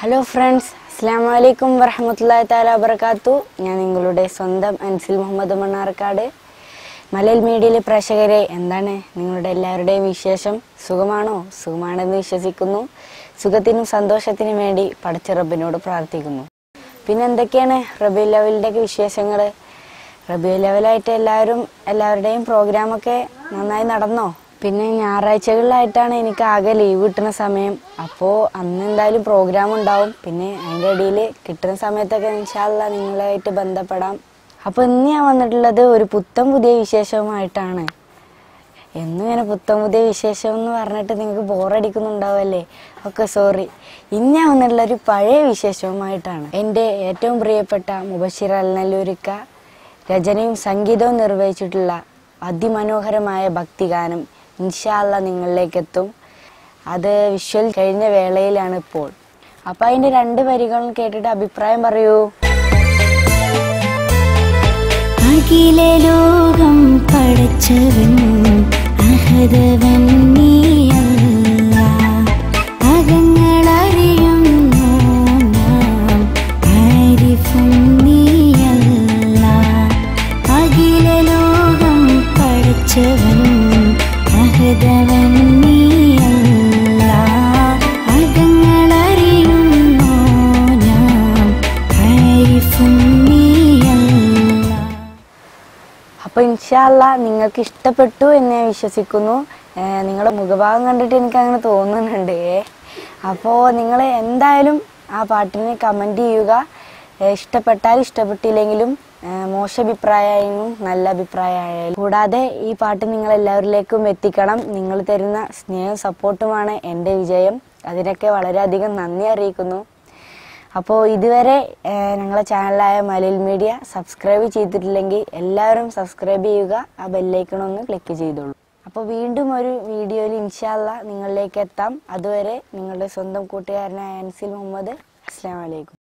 hello friends അസ്സാം വലൈക്കും വറഹമത്തല്ലാ താല വബർക്കാത്തു ഞാൻ നിങ്ങളുടെ സ്വന്തം അൻസിൽ മുഹമ്മദ് മണ്ണാർക്കാട് മലയാൾ മീഡിയയിലെ പ്രേക്ഷകരെ എന്താണ് നിങ്ങളുടെ എല്ലാവരുടെയും വിശേഷം സുഖമാണോ സുഖമാണെന്ന് വിശ്വസിക്കുന്നു സുഖത്തിനും സന്തോഷത്തിനും വേണ്ടി പടച്ചിറബിനോട് പ്രാർത്ഥിക്കുന്നു പിന്നെ എന്തൊക്കെയാണ് റബി ലെവലിൻ്റെയൊക്കെ വിശേഷങ്ങൾ റബി ലെവലായിട്ട് എല്ലാവരും എല്ലാവരുടെയും പ്രോഗ്രാമൊക്കെ നന്നായി നടന്നോ പിന്നെ ഞായറാഴ്ചകളിലായിട്ടാണ് എനിക്ക് ആകെ ലീവ് കിട്ടുന്ന സമയം അപ്പോൾ അന്ന് എന്തായാലും പ്രോഗ്രാം ഉണ്ടാവും പിന്നെ അതിൻ്റെ ഇടയിൽ കിട്ടുന്ന സമയത്തൊക്കെ ഇൻഷാല്ല നിങ്ങളായിട്ട് ബന്ധപ്പെടാം അപ്പോൾ ഇന്ന് ഞാൻ വന്നിട്ടുള്ളത് ഒരു പുത്തൻ പുതിയ വിശേഷവുമായിട്ടാണ് എന്നും ഇങ്ങനെ പുത്തൻ പുതിയ വിശേഷം എന്ന് പറഞ്ഞിട്ട് നിങ്ങൾക്ക് ബോറടിക്കുന്നുണ്ടാവല്ലേ ഒക്കെ സോറി ഇന്ന് ഞാൻ വന്നിട്ടുള്ള ഒരു പഴയ വിശേഷവുമായിട്ടാണ് എൻ്റെ ഏറ്റവും പ്രിയപ്പെട്ട മുബഷിർ അൽനല്ലൂരിക്ക രചനയും സംഗീതവും നിർവഹിച്ചിട്ടുള്ള അതിമനോഹരമായ ഭക്തിഗാനം ഇൻഷാല്ല നിങ്ങളിലേക്ക് എത്തും അത് വിഷ്വൽ കഴിഞ്ഞ വേളയിലാണ് ഇപ്പോൾ അപ്പോൾ അതിൻ്റെ രണ്ട് വരികളും കേട്ടിട്ട് അഭിപ്രായം പറയൂ അഖില ലോകം പടച്ചവൻ അഹദവൻ നീയല്ല അകങ്ങളറിയുന്നു നാം ആരിഫും നീയല്ല അഖില ലോകം പടച്ചവൻ അഹദവൻ നീയല്ല അകങ്ങളറിയുന്നു നാം ആരിഫും നീയല്ല അപ്പോൾ ഇൻഷാല്ല നിങ്ങൾക്ക് ഇഷ്ടപ്പെട്ടു എന്ന് ഞാൻ വിശ്വസിക്കുന്നു ഏർ നിങ്ങളുടെ മുഖഭാവം കണ്ടിട്ട് എനിക്ക് അങ്ങനെ തോന്നുന്നുണ്ട് അപ്പോൾ നിങ്ങൾ എന്തായാലും ആ പാട്ടിന് കമൻറ്റ് ചെയ്യുക ഏർ ഇഷ്ടപ്പെട്ടാൽ ഇഷ്ടപ്പെട്ടില്ലെങ്കിലും ഏർ മോശ അഭിപ്രായമായാലും നല്ല അഭിപ്രായമായാലും കൂടാതെ ഈ പാട്ട് നിങ്ങൾ എല്ലാവരിലേക്കും എത്തിക്കണം നിങ്ങൾ തരുന്ന സ്നേഹം സപ്പോർട്ടുമാണ് എൻ്റെ വിജയം അതിനൊക്കെ വളരെയധികം നന്ദി അറിയിക്കുന്നു അപ്പോൾ ഇതുവരെ ഏഹ്, ഞങ്ങളെ ചാനലായ മലയിൽ മീഡിയ സബ്സ്ക്രൈബ് ചെയ്തിട്ടില്ലെങ്കിൽ എല്ലാവരും സബ്സ്ക്രൈബ് ചെയ്യുക ആ ബെല്ലൈക്കൺ ഒന്ന് ക്ലിക്ക് ചെയ്തോളൂ അപ്പോൾ വീണ്ടും ഒരു വീഡിയോയിൽ ഇൻഷാല്ല നിങ്ങളിലേക്ക് എത്താം അതുവരെ നിങ്ങളുടെ സ്വന്തം കൂട്ടുകാരനായ അൻസിൽ മുഹമ്മദ് അസ്സാം വലൈക്കും